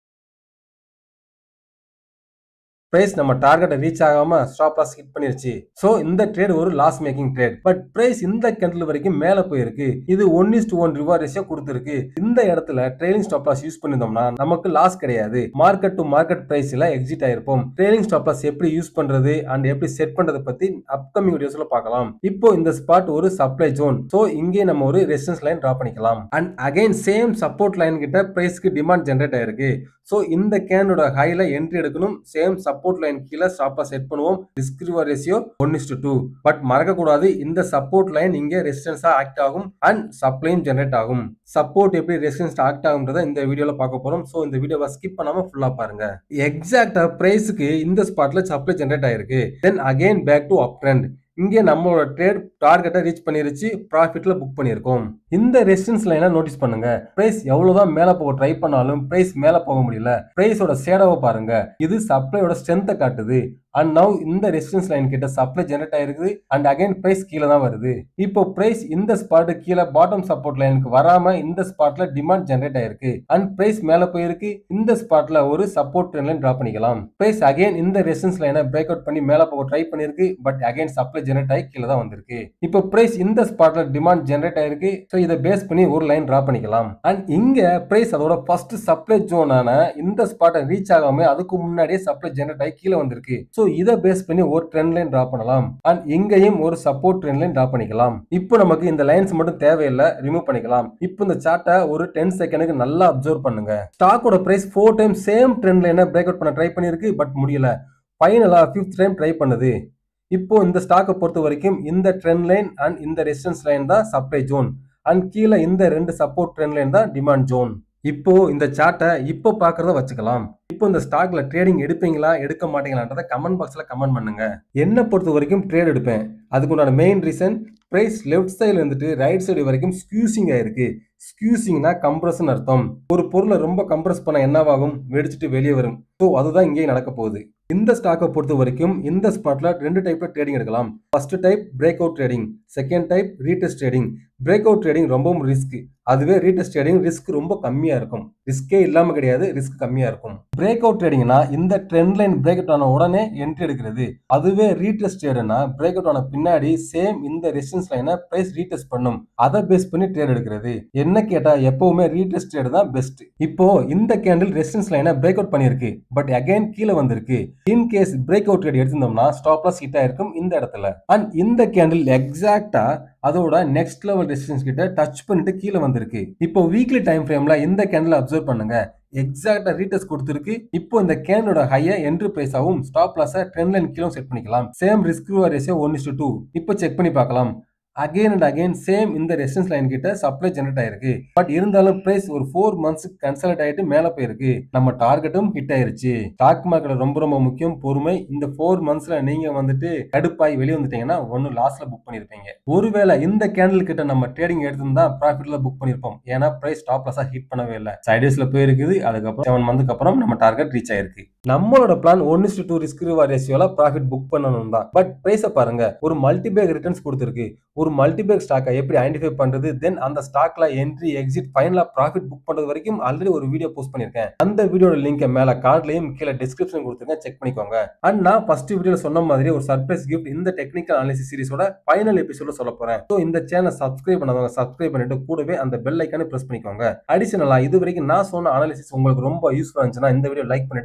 பிரைஸ் நம்ம டார்கெட்டை ரீச் ஆகாம ஸ்டாப் லாஸ் ஹிட் பண்ணிருச்சு சோ இந்த ட்ரேட் ஒரு loss making trade but price இந்த கேண்டில் வரைக்கும் மேல போயிருக்கு இது one is to one reward ratio கொடுத்துருக்கு இந்த இடத்துல ட்ரெயிலிங் ஸ்டாப் லாஸ் யூஸ் பண்ணிருந்தோம்னா நமக்கு லாஸ் கிடையாது மார்க்கெட் டு மார்க்கெட் பிரைஸ்ல எக்ஸிட் ஆயிருப்போம் ட்ரெயிலிங் ஸ்டாப் லாஸ் எப்படி யூஸ் பண்றது அண்ட் எப்படி செட் பண்றதை பத்தி அப்கமிங் வீடியோஸ்ல பார்க்கலாம் இப்போ இந்த ஸ்பாட் ஒரு சப்ளை ஜோன் சோ இங்கே நம்ம ஒரு ரெசிஸ்டன்ஸ் லைன் டிரா பண்ணிக்கலாம் and again same support line கிட்ட பிரைஸ்க்கு டிமாண்ட் ஜென்ரேட் ஆயிருக்கு ஸோ இந்த கேனோட ஹைல என்ட்ரி எடுக்கணும் சேம் சப்போர்ட் லைன் கீழே ஸ்டாப்பா செட் பண்ணுவோம் risk reward ratio one is two but மறக்க கூடாது இந்த சப்போர்ட் லைன் இங்கே ரெசிஸ்டன்ஸா ஆக்ட் ஆகும் அண்ட் சப்ளையும் ஜென்ரேட் ஆகும் சப்போர்ட் எப்படி ரெசிஸ்டன்ஸ் ஆக்ட் ஆகுன்றத இந்த வீடியோல பார்க்க போறோம் ஸோ இந்த வீடியோவை ஸ்கிப் பண்ணாம ஃபுல்லா பாருங்க எக்ஸாக்டா பிரைஸுக்கு இந்த ஸ்பாட்ல சப்ளை ஜென்ரேட் ஆயிருக்கு then again back to up trend இங்கே நம்மளோட ட்ரேட் டார்கெட்டை ரீச் பண்ணிருச்சு ப்ராஃபிட்ல புக் பண்ணியிருக்கோம் இந்த ரெசிஸ்டன்ஸ் லைனை நோட்டீஸ் பண்ணுங்க பிரைஸ் எவ்வளவுதான் மேல போக ட்ரை பண்ணாலும் பிரைஸ் மேல போக முடியல பிரைஸோட ஷேடோவை பாருங்க இது சப்ளையோட ஸ்ட்ரென்த்தை காட்டுது அண்ட் நவ் இந்த ரெசிஸ்டன்ஸ் லைன் கிட்ட சப்ளை ஜெனரேட் ஆயிருக்குது அண்ட் அகைன் பிரைஸ் கீழே தான் வருது இப்போ பிரைஸ் இந்த ஸ்பாட்டு கீழே பாட்டம் சப்போர்ட் லைனுக்கு வராம இந்த ஸ்பாட்ல டிமாண்ட் ஜெனரேட் ஆயிருக்கு அண்ட் பிரைஸ் மேல போயிருக்கு இந்த ஸ்பாட்ல ஒரு சப்போர்ட் ட்ரெண்ட் லைன் டிரா பண்ணிக்கலாம் பிரைஸ் அகைன் இந்த ரெசிஸ்டன்ஸ் லைனை பிரேக் அவுட் பண்ணி மேல போக ட்ரை பண்ணிருக்கு பட் அகைன் சப்ளை ஜெனரேட் ஆகி கீழே தான் வந்திருக்கு இப்போ பிரைஸ் இந்த ஸ்பாட்ல டிமாண்ட் ஜெனரேட் ஆயிருக்கு ஸோ இதை பேஸ் பண்ணி ஒரு லைன் டிரா பண்ணிக்கலாம் அண்ட் இங்க பிரைஸ் அதோட ஃபர்ஸ்ட் சப்ளை ஜோனான இந்த ஸ்பாட்டை ரீச் ஆகாம அதுக்கு முன்னாடியே சப்ளை ஜெனரேட் ஆகி கீழே வந்திருக்கு ஸோ இதை பேஸ் பண்ணி ஒரு ட்ரெண்ட் லைன் டிரா பண்ணலாம் அண்ட் இங்கேயும் ஒரு சப்போர்ட் ட்ரெண்ட் லைன் டிரா பண்ணிக்கலாம் இப்போ நமக்கு இந்த லைன்ஸ் மட்டும் தேவையில்லை ரிமூவ் பண்ணிக்கலாம் இப்போ இந்த சார்ட்டை ஒரு டென் செகண்டுக்கு நல்லா அப்சர்வ் பண்ணுங்க ஸ்டாக்கோட பிரைஸ் ஃபோர் டைம் சேம் ட்ரெண்ட் லைனை பிரேக் அவுட் பண்ண ட்ரை பண்ணிருக்கு பட் முடியல ஃபைனலா ஃபிஃப்த் டைம் ட்ரை பண்ணுது இப்போ இந்த ஸ்டாக்கை பொறுத்த வரைக்கும் இந்த ட்ரெண்ட் லைன் அண்ட் இந்த ரெசிஸ்டன்ஸ் லைன் தான் சப்ளை ஜோன் அண்ட் கீழே இந்த ரெண்டு சப்போர்ட் ட்ரெண்ட் லைன் தான் டிமாண்ட் ஜோன் இப்போ இந்த சார்ட்டை இப்போ பார்க்கறத வச்சுக்கலாம் இப்போ இந்த ஸ்டாக்ல ட்ரேடிங் எடுப்பீங்களா எடுக்க மாட்டீங்களான்றத கமெண்ட் பாக்ஸ்ல கமெண்ட் பண்ணுங்க என்ன பொறுத்த வரைக்கும் ட்ரேட் எடுப்பேன் அதுக்கு உண்டான மெயின் ரீசன் பிரைஸ் லெஃப்ட் சைடுல இருந்துட்டு ரைட் சைடு வரைக்கும் ஸ்கியூசிங் ஆயிருக்கு ஸ்கியூசிங்னா கம்ப்ரஸ்னு அர்த்தம் ஒரு பொருளை ரொம்ப கம்ப்ரஸ் பண்ண என்னவாகும் வெடிச்சிட்டு வெளியே வரும் ஸோ அதுதான் இங்கேயும் நடக்க போகுது இந்த ஸ்டாக்கை பொறுத்த வரைக்கும் இந்த ஸ்பாட்ல ரெண்டு டைப்ல ட்ரேடிங் எடுக்கலாம் first type break out trading second type retest trading break out trading ரொம்பவும் ரிஸ்க் அதுவே ரீடெஸ்ட் ட்ரேடிங் ரிஸ்க் ரொம்ப கம்மியா இருக்கும் ரிஸ்கே இல்லாம கிடையாது ரிஸ்க் கம்மியா இருக்கும் பிரேக் அவுட் ட்ரேடிங்னா இந்த ட்ரெண்ட் லைன் பிரேக் அவுட் ஆன உடனே என்ட்ரி எடுக்கிறது அதுவே ரீடெஸ்ட் ட்ரேடுனா பிரேக் அவுட் ஆன பின்னாடி சேம் இந்த ரெசிஸ்டன்ஸ் லைனை பிரைஸ் ரீடெஸ்ட் பண்ணும் அதை பேஸ் பண்ணி ட்ரேட் எடுக்கிறது என்ன கேட்டா எப்பவுமே ரீடெஸ்ட் ட்ரேட் தான் பெஸ்ட் இப்போ இந்த கேண்டில் ரெசிஸ்டன்ஸ் லைனை பிரேக் அவுட் பண்ணிருக்கு பட் அகைன் கீழே வந்திருக்கு in case break out trade எடுத்திருந்தோம்னா ஸ்டாப் லாஸ் ஹிட் ஆயிருக்கும் இந்த இடத்துல அண்ட் இந்த கேண்டில் எக்ஸாக்டா அதோட நெக்ஸ்ட் லெவல் ரெசிஸ்டன்ஸ் கிட்ட டச் பண்ணிட்டு கீழே வந்திருக்கு இப்போ வீக்லி டைம் ஃப்ரேம்ல இந்த கேண்டில் அப்சர்வ் பண்ணுங்க எக்ஸாக்டா ரீட்டர்ஸ் கொடுத்துருக்கு இப்போ இந்த கேனோட ஹையை என்ட்ரி பிரைஸ் ஆகும் ஸ்டாப் லாஸை ட்ரெண்ட் லைன் கீழே செட் பண்ணிக்கலாம் same risk ratio one is two இப்போ செக் பண்ணி பார்க்கலாம் அகைன் அண்ட் அகைன் சேம் இந்த ரெசிஸ்டன்ஸ் லைன் கிட்ட சப்ளை ஜெனரேட் ஆயிருக்கு பட் இருந்தாலும் பிரைஸ் ஒரு ஃபோர் மந்த்ஸ் கன்சல்ட் ஆயிட்டு மேல போயிருக்கு நம்ம டார்கெட்டும் ஹிட் ஆயிருச்சு ஸ்டாக் மார்க்கெட் ரொம்ப ரொம்ப முக்கியம் பொறுமை இந்த ஃபோர் மந்த்ஸ்ல நீங்க வந்துட்டு கடுப்பாய் வெளியே வந்துட்டீங்கன்னா ஒன்னு லாஸ்ட்ல புக் பண்ணிருப்பீங்க ஒருவேளை இந்த கேண்டில் கிட்ட நம்ம ட்ரேடிங் எடுத்திருந்தா ப்ராஃபிட்ல புக் பண்ணிருப்போம் ஏன்னா பிரைஸ் ஸ்டாப் லாஸா ஹிட் பண்ணவே இல்லை சைடேஸ்ல போயிருக்குது அதுக்கப்புறம் செவன் மந்த்துக்கு அப்புறம் நம்ம டார்கெட் ரீச் ஆயிருக்கு நம்மளோட plan one is two risk reward ரேஷியோல ப்ராஃபிட் புக் பண்ணணும் தான் பட் பிரைஸை பாருங்க ஒரு மல்டிபேக் ரிட்டர்ன்ஸ் கொடுத்துருக்கு ஒரு மல்டிபேக் ஸ்டாக்கை எப்படி ஐடென்டிஃபை பண்றது தென் அந்த ஸ்டாக்ல என்ட்ரி எக்ஸிட் ஃபைனலா ப்ராஃபிட் புக் பண்றது வரைக்கும் ஆல்ரெடி ஒரு வீடியோ போஸ்ட் பண்ணிருக்கேன் அந்த வீடியோட லிங்க் மேல கார்ட்லயும் கீழே டிஸ்கிரிப்ஷன் கொடுத்துருக்கேன் செக் பண்ணிக்கோங்க அண்ட் நான் ஃபர்ஸ்ட் வீடியோல சொன்ன மாதிரி ஒரு சர்ப்ரைஸ் கிஃப்ட் இந்த டெக்னிக்கல் அனாலிசிஸ் சீரிஸோட ஃபைனல் எபிசோட சொல்ல போறேன் ஸோ இந்த சேனல் சப்ஸ்கிரைப் பண்ணாதவங்க சப்ஸ்கிரைப் பண்ணிட்டு கூடவே அந்த பெல் ஐக்கானே பிரஸ் பண்ணிக்கோங்க அடிஷனலா இது வரைக்கும் நான் சொன்ன அனாலிசிஸ் உங்களுக்கு ரொம்ப யூஸ்ஃபுல்லா இருந்துச்சுன்னா இந்த வீடியோ லைக் பண்ணிட்டு பாசிட்டிவா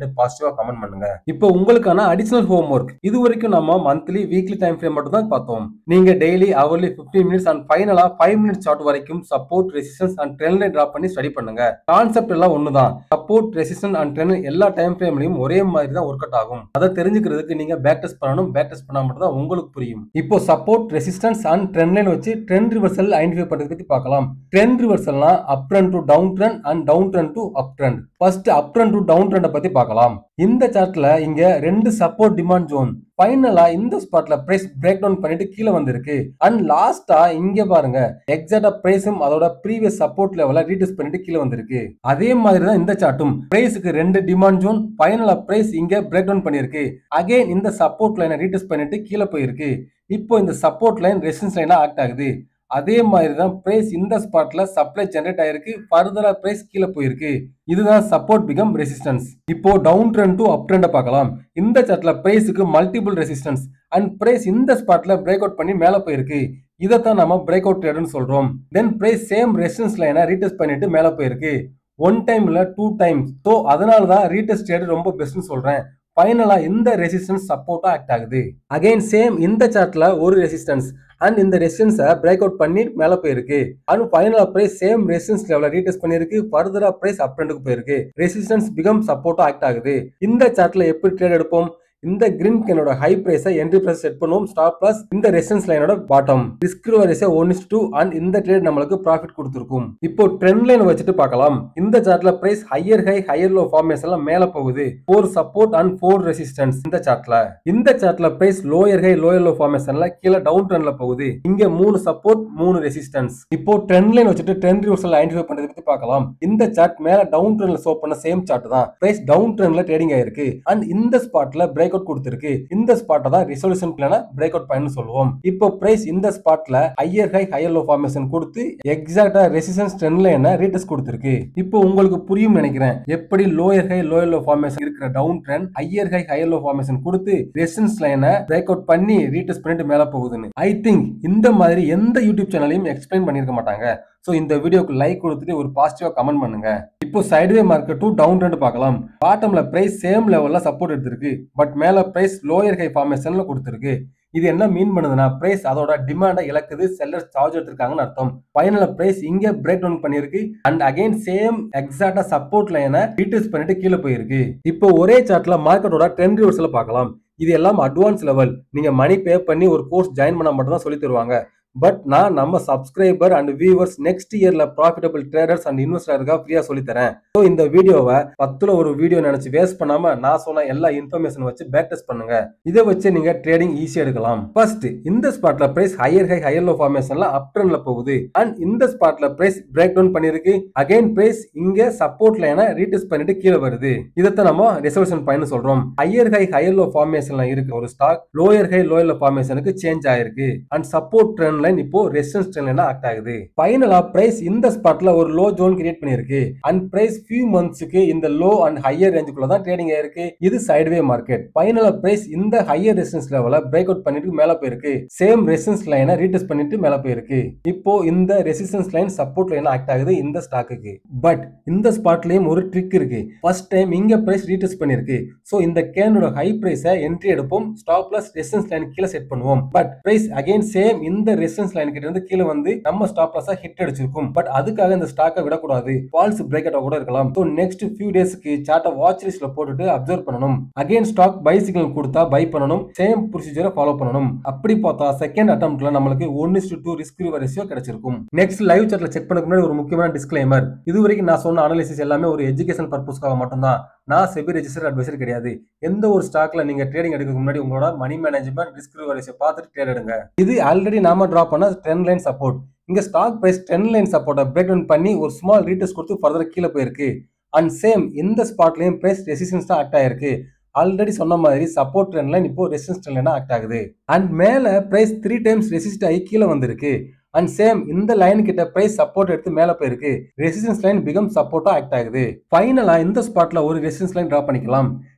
பாசிட்டிவா கமெண்ட் பண்ணுங்க இப்போ உங்களுக்கான அடிஷனல் ஹோம் ஒர்க் இது வரைக்கும் நம்ம மந்த்லி வீக்லி டைம் ஃப்ரேம் மட்டும் தான் பார்த்தோம் நீங்க டெய்லி அவர்லி 15 மினிட்ஸ் அண்ட் ஃபைனலா ஃபைவ் மினிட்ஸ் சார்ட் வரைக்கும் support resistance and trend line draw பண்ணி ஸ்டடி பண்ணுங்க கான்செப்ட் எல்லாம் ஒண்ணுதான் சப்போர்ட் ரெசிஸ்டன்ஸ் அண்ட் ட்ரெண்ட் எல்லா டைம் ஃப்ரேம்லயும் ஒரே மாதிரி தான் ஒர்க் அவுட் ஆகும் அதை தெரிஞ்சுக்கிறதுக்கு நீங்க பேக் டெஸ்ட் பண்ணணும் பேக் டெஸ்ட் பண்ணா மட்டும் தான் உங்களுக்கு புரியும் இப்போ support resistance and trend line வச்சு ட்ரெண்ட் ரிவர்சல் ஐடென்டிஃபை பண்றதை பத்தி பார்க்கலாம் ட்ரெண்ட் ரிவர்சல்னா up trend to down trend and down trend to up trend first up trend to down ட்ரெண்டை பத்தி பார்க்கலாம் இந்த சார்ட்ல இங்க ரெண்டு சப்போர்ட் டிமாண்ட் ஜோன் ஃபைனலா இந்த ஸ்பாட்ல பிரைஸ் பிரேக் டவுன் பண்ணிட்டு கீழே வந்திருக்கு அண்ட் லாஸ்டா இங்க பாருங்க எக்ஸாக்டா பிரைஸும் அதோட ப்ரீவியஸ் சப்போர்ட் லெவல ரீடியூஸ் பண்ணிட்டு கீழே வந்திருக்கு அதே மாதிரி தான் இந்த சார்ட்டும் பிரைஸுக்கு ரெண்டு டிமாண்ட் ஜோன் ஃபைனலா பிரைஸ் இங்க பிரேக் டவுன் பண்ணிருக்கு அகைன் இந்த சப்போர்ட் லைனை ரீடியூஸ் பண்ணிட்டு கீழே போயிருக்கு இப்போ இந்த சப்போர்ட் லைன் ரெசிஸ்டன்ஸ் லைனா ஆக்ட் ஆகுது அதே மாதிரி தான் பிரைஸ் இந்த ஸ்பாட்ல சப்ளை ஜெனரேட் ஆயிருக்கு ஃபர்தரா பிரைஸ் கீழே போயிருக்கு இதுதான் சப்போர்ட் பிகம் ரெசிஸ்டன்ஸ் இப்போ டவுன் ட்ரெண்ட் டு அப் ட்ரெண்டை பார்க்கலாம் இந்த சார்ட்ல பிரைஸுக்கு மல்டிபிள் ரெசிஸ்டன்ஸ் அண்ட் பிரைஸ் இந்த ஸ்பாட்ல பிரேக் அவுட் பண்ணி மேலே போயிருக்கு இதைத்தான் நம்ம பிரேக் அவுட் ட்ரேடுன்னு சொல்றோம் தென் பிரைஸ் சேம் ரெசிஸ்டன்ஸ் லைனை ரீடெஸ்ட் பண்ணிட்டு மேலே போயிருக்கு ஒன் டைம் இல்ல டூ டைம்ஸ் ஸோ அதனால தான் ரீடெஸ்ட் ட்ரேடு ரொம்ப பெஸ்ட்னு சொல்றேன் ஃபைனலா இந்த ரெசிஸ்டன்ஸ் சப்போர்ட்டா ஆக்ட் ஆகுது அகைன் சேம் இந்த சார்ட்ல ஒரு ரெசிஸ்டன்ஸ் அண்ட் இந்த ரெசிஸ்டன்ஸை பிரேக் அவுட் பண்ணி மேலே போயிருக்கு அண்ட் ஃபைனலா பிரைஸ் சேம் ரெசிஸ்டன்ஸ் லெவலில் ரீடெஸ்ட் பண்ணிருக்கு ஃபர்தரா பிரைஸ் அப் ட்ரெண்டுக்கு போயிருக்கு ரெசிஸ்டன்ஸ் பிகம் சப்போர்ட்டா ஆக்ட் ஆகுது இந்த சார்ட்ல எப்படி ட்ரேட் எடுப்போம் இந்த கிரீன் கேனோட ஹை பிரைஸை என்ட்ரி பிரைஸ் செட் பண்ணுவோம் ஸ்டாப் பிளஸ் இந்த ரெசிஸ்டன்ஸ் லைனோட பாட்டம் ரிஸ்க் வரிசை ஒன் இஸ் டூ அண்ட் இந்த ட்ரேட் நம்மளுக்கு ப்ராஃபிட் கொடுத்துருக்கும் இப்போ ட்ரெண்ட் லைன் வச்சுட்டு பார்க்கலாம் இந்த சார்ட்ல price higher high higher low formation எல்லாம் மேல போகுது four support and four resistance இந்த சார்ட்ல இந்த சார்ட்ல price lower high lower low ஃபார்மேஷன்ல கீழே டவுன் ட்ரெண்ட்ல போகுது இங்க மூணு சப்போர்ட் மூணு ரெசிஸ்டன்ஸ் இப்போ ட்ரெண்ட் லைன் வச்சுட்டு ட்ரெண்ட் ரிவர்சல் ஐடென்டிஃபை பண்றதை பத்தி பார்க்கலாம் இந்த சார்ட் மேல டவுன் ட்ரெண்ட்ல ஷோ பண்ண சேம் சார்ட் தான் பிரைஸ் டவுன் ட்ரெண்ட்ல ட்ரேடிங் ஆயிருக்கு அண்ட் இந்த ஸ்பாட்ல பிரேக் அவுட் கொடுத்திருக்கு இந்த ஸ்பாட்டை தான் ரிசல்யூஷன் பிளான பிரேக் அவுட் பாயிண்ட் சொல்லுவோம் இப்போ பிரைஸ் இந்த ஸ்பாட்ல higher high higher low formation கொடுத்து எக்ஸாக்டா ரெசிஸ்டன்ஸ் ட்ரெண்ட் லைனை ரீடெஸ்ட் கொடுத்திருக்கு இப்போ உங்களுக்கு புரியும் நினைக்கிறேன் எப்படி lower high lower low formation இருக்கிற down trend higher high higher low formation கொடுத்து ரெசிஸ்டன்ஸ் லைனை பிரேக் அவுட் பண்ணி ரீடெஸ்ட் பண்ணிட்டு மேல போகுதுன்னு ஐ திங்க் இந்த மாதிரி எந்த யூடியூப் சேனலையும் எக்ஸ்பிளைன் பண்ணிருக்க மாட்டாங்க ஸோ இந்த வீடியோக்கு லைக் கொடுத்துட்டு ஒரு பாசிட்டிவா கமெண்ட் பண்ணுங்க இப்போ sideway market to down trend பார்க்கலாம் பாட்டம்ல பிரைஸ் சேம் லெவல்ல சப்போர்ட் எடுத்திருக்கு பட் மேல பிரைஸ் லோயர் ஹை ஃபார்மேஷன்ல கொடுத்திருக்கு இது என்ன மீன் பண்ணுதுன்னா பிரைஸ் அதோட டிமாண்டை இழக்குது செல்லர்ஸ் சார்ஜ் எடுத்திருக்காங்கன்னு அர்த்தம் ஃபைனல் பிரைஸ் இங்க பிரேக் டவுன் பண்ணிருக்கு அண்ட் அகைன் சேம் எக்ஸாக்டா சப்போர்ட் லைனை ரீட்ரேஸ் பண்ணிட்டு கீழே போயிருக்கு இப்போ ஒரே சார்ட்ல மார்க்கெட்டோட ட்ரெண்ட் ரிவர்ஸ்ல பார்க்கலாம் இது எல்லாம் அட்வான்ஸ் லெவல் நீங்க மணி பே பண்ணி ஒரு கோர்ஸ் ஜாயின் பண்ணா மட்டும் தான் சொல்லி தருவாங்க பட் நான் நம்ம சப்ஸ்கிரைபர் அண்ட் வியூவர்ஸ் நெக்ஸ்ட் இயர்ல ப்ராஃபிட்டபிள் ட்ரேடர்ஸ் அண்ட் இன்வெஸ்டருக்காக ஃப்ரீயா சொல்லி தரேன் ஸோ இந்த வீடியோவை பத்துல ஒரு வீடியோ நினைச்சு வேஸ்ட் பண்ணாம நான் சொன்ன எல்லா இன்ஃபர்மேஷன் வச்சு பேக் டெஸ்ட் பண்ணுங்க இதை வச்சு நீங்க ட்ரேடிங் ஈஸியா எடுக்கலாம் ஃபர்ஸ்ட் இந்த ஸ்பாட்ல price higher high higher low ஃபார்மேஷன்ல அப் ட்ரெண்ட்ல போகுது அண்ட் இந்த ஸ்பாட்ல பிரைஸ் பிரேக் டவுன் பண்ணிருக்கு அகைன் பிரைஸ் இங்க சப்போர்ட் லைனை ரீடெஸ்ட் பண்ணிட்டு கீழே வருது இதைத்தான் நம்ம ரிசர்வேஷன் பாயிண்ட் சொல்றோம் ஹையர் ஹை ஹையர் லோ ஃபார்மேஷன்ல இருக்கு ஒரு stock lower high lower low ஃபார்மேஷனுக்கு சேஞ்ச் ஆயிருக்கு அண்ட் சப்போர்ட் ட்ரெண்ட் லைன் இப்போ ரெசிஸ்டன்ஸ் ட்ரெண்ட் லைனா ஆக்ட் ஆகுது ஃபைனலா பிரைஸ் இந்த ஸ்பாட்ல ஒரு லோ ஜோன் கிரியேட் பண்ணிருக்கு அண்ட் பிரைஸ் ஃபியூ மந்த்ஸ்க்கு இந்த லோ அண்ட் ஹையர் ரேஞ்சுக்குள்ள தான் ட்ரேடிங் ஆயிருக்கு இது சைடுவே மார்க்கெட் ஃபைனலா பிரைஸ் இந்த ஹையர் ரெசிஸ்டன்ஸ் லெவல பிரேக் அவுட் பண்ணிட்டு மேல போயிருக்கு சேம் ரெசிஸ்டன்ஸ் லைனை ரீடெஸ்ட் பண்ணிட்டு மேல போயிருக்கு இப்போ இந்த resistance line support line act ஆகுது இந்த ஸ்டாக்குக்கு பட் இந்த ஸ்பாட்லயும் ஒரு ட்ரிக் இருக்கு ஃபர்ஸ்ட் டைம் இங்க பிரைஸ் ரீடெஸ்ட் பண்ணிருக்கு சோ இந்த கேனோட ஹை பிரைஸை என்ட்ரி எடுப்போம் ஸ்டாப் பிளஸ் ரெசிஸ்டன்ஸ் லைன் கீழே செட் பண்ணுவோம் பட் பிரைஸ் அகைன் சேம் இந்த ரெசிஸ்டன்ஸ் லைன் கிட்ட இருந்து கீழே வந்து நம்ம ஸ்டாப் பிளஸ் ஹிட் அடிச்சிருக்கும் பட் அதுக்காக இந்த ஸ்டாக்கை விடக்கூடாது ஃபால்ஸ் பிரேக் அவுட் கூட இருக்கலாம் ஸோ நெக்ஸ்ட் ஃபியூ டேஸ்க்கு சார்ட்டை வாட்ச் லிஸ்ட்ல போட்டுட்டு அப்சர்வ் பண்ணணும் அகைன் ஸ்டாக் பை சிக்னல் கொடுத்தா பை பண்ணணும் சேம் ப்ரொசீஜரை ஃபாலோ பண்ணணும் அப்படி பார்த்தா செகண்ட் அட்டம்ப்ட்ல நம்மளுக்கு one is two risk ratio கிடைச்சிருக்கும் நெக்ஸ்ட் லைவ் சார்ட்ல செக் பண்ண முன்னாடி ஒரு முக்கியமான டிஸ்க்ளைமர் இது வரைக்கும் நான் சொன்ன அனாலிசிஸ் எல்லாமே ஒரு எஜுகேஷன் பர்பஸ்க்காக மட்டும்தான் நான் செபி ரெஜிஸ்டர் அட்வைசர் கிடையாது எந்த ஒரு ஸ்டாக்ல நீங்க ட்ரேடிங் எடுக்கிறதுக்கு முன்னாடி உங்களோட மணி மேனேஜ்மெண்ட் ரிஸ்க் ரேஷியோ பார்த்துட்டு ட்ரேட் எடுங்க இது ஆல்ரெடி நாம டிரா பண்ண ட்ரெண்ட் லைன் சப்போர்ட் இங்க ஸ்டாக் பிரைஸ் ட்ரெண்ட் லைன் சப்போர்ட்டை பிரேக் டவுன் பண்ணி ஒரு ஸ்மால் ரீட்டர்ஸ் கொடுத்து ஃபர்தர் கீழே போயிருக்கு அண்ட் சேம் இந்த ஸ்பாட்லயும் பிரைஸ் ரெசிஸ்டன்ஸ் தான் ஆக்ட் ஆயிருக்கு ஆல்ரெடி சொன்ன மாதிரி சப்போர்ட் ட்ரெண்ட் லைன் இப்போ ரெசிஸ்டன்ஸ் ட்ரெண்ட் லைனா ஆக்ட் ஆகுது அண்ட் மேல பிரைஸ் த்ரீ டைம்ஸ் ரெசிஸ்ட் ஆகி கீழே வந்திருக்கு அண்ட் சேம் இந்த லைன் கிட்ட பிரைஸ் சப்போர்ட் எடுத்து மேல போயிருக்கு ரெசிஸ்டன்ஸ் லைன் பிகம் சப்போர்ட்டா ஆக்ட் ஆகுது ஃபைனலா இந்த ஸ்பாட்ல ஒரு ரெசிஸ்டன்ஸ் லைன் டிரா பண்ணிக்கலாம்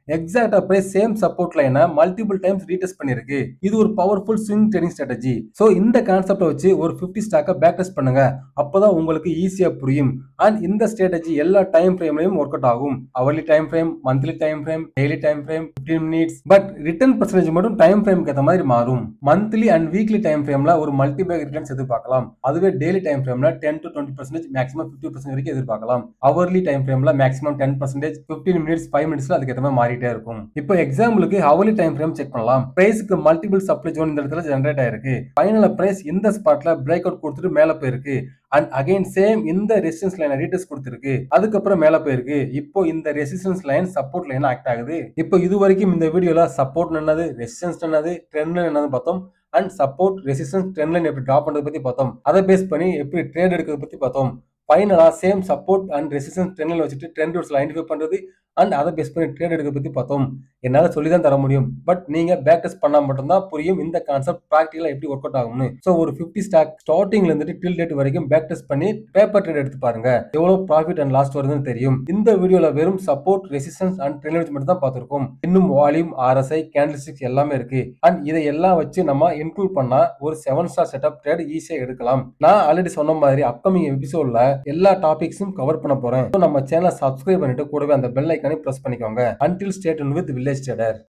எக்ஸாக்டா பிரைஸ் சேம் சப்போர்ட் லைனை மல்டிபிள் டைம்ஸ் ரீடெஸ்ட் பண்ணிருக்கு இது ஒரு powerful swing trading strategy so இந்த கான்செப்டை வச்சு ஒரு ஃபிஃப்டி ஸ்டாக்கை பேக் டெஸ்ட் பண்ணுங்க அப்பதான் உங்களுக்கு ஈஸியா புரியும் அண்ட் இந்த ஸ்ட்ராட்டஜி எல்லா டைம் ஃப்ரேம்லயும் ஒர்க் அவுட் ஆகும் hourly time frame monthly time frame daily time frame fifteen minutes but return percentage மட்டும் டைம் ஃப்ரேம்க்கு ஏற்ற மாதிரி மாறும் மந்த்லி அண்ட் வீக்லி டைம் ஃப்ரேம்ல ஒரு மல்டி பேக் ரிட்டர்ன்ஸ் எதிர்பார்க்கலாம் அதுவே டெய்லி டைம் ஃப்ரேம்ல ten to twenty percentage maximum fifty percent வரைக்கும் எதிர்பார்க்கலாம் அவர்லி டைம் ஃப்ரேம்ல maximum ten percentage fifteen minutes five மினிட்ஸ்ல அதுக்கு ஏற்ற மாதிரி மாறிட்டே இருக்கும் இப்போ எக்ஸாம்பிளுக்கு அவர்லி டைம் ஃப்ரேம் செக் பண்ணலாம் பிரைஸ்க்கு மல்டிபிள் சப்ளை ஜோன் இந்த இடத்துல ஜென்ரேட் ஆயிருக்கு ஃபைனல் பிரைஸ் இந்த ஸ்பாட்ல பிரேக் அவுட் கொடுத்துட்டு மேல போயிருக்கு அண்ட் அகைன் சேம் இந்த ரெசிஸ்டன்ஸ் லைனை ரீடெஸ்ட் கொடுத்துருக்கு அதுக்கப்புறம் மேல போயிருக்கு இப்போ இந்த resistance line support line act ஆகுது இப்போ இது வரைக்கும் இந்த வீடியோல சப்போர்ட் என்னது ரெசிஸ்டன்ஸ் என்னது ட்ரெண்ட் என்னது பார்த்தோம் and support resistance trend line எப்படி ட்ராப் பண்றதை பத்தி பார்த்தோம் அதை பேஸ் பண்ணி எப்படி ட்ரேட் எடுக்கிறத பத்தி பார்த்தோம் ஃபைனலா same support and resistance trend வச்சுட்டு ட்ரெண்ட் ரூட்ஸ்ல ஐடென்டிஃபை பண்றது அண்ட் அதை பேஸ் பண்ணி ட்ரேட் எடுக்க பத்தி பார்த்தோம் என்னால சொல்லி தான் தர முடியும் பட் நீங்க பேக் டெஸ்ட் பண்ணா மட்டும்தான் புரியும் இந்த கான்செப்ட் ப்ராக்டிகலா எப்படி ஒர்க் அவுட் ஆகும்னு ஸோ ஒரு ஃபிஃப்டி ஸ்டாக் ஸ்டார்டிங்ல இருந்துட்டு டில் டேட் வரைக்கும் பேக் டெஸ்ட் பண்ணி பேப்பர் ட்ரேட் எடுத்து பாருங்க எவ்வளவு ப்ராஃபிட் அண்ட் லாஸ்ட் வருதுன்னு தெரியும் இந்த வீடியோல வெறும் சப்போர்ட் ரெசிஸ்டன்ஸ் அண்ட் ட்ரெண்ட் மட்டும் தான் பார்த்திருக்கோம் இன்னும் வால்யூம் ஆர்எஸ்ஐ கேண்டில்ஸ்டிக்ஸ் எல்லாமே இருக்கு அண்ட் இதை எல்லாம் வச்சு நம்ம இன்க்ளூட் பண்ணா ஒரு செவன் ஸ்டார் செட்டப் ட்ரேட் ஈஸியா எடுக்கலாம் நான் ஆல்ரெடி சொன்ன மாதிரி அப்கமிங் எபிசோட்ல எல்லா டாபிக்ஸும் கவர் பண்ண போறேன் So நம்ம சேனலை சப்ஸ்கிரைப் பண்ணிட்டு கூடவே அந்த பெல் ஐக்கானை பிரஸ் பண்ணிக்கோங்க until state with village trader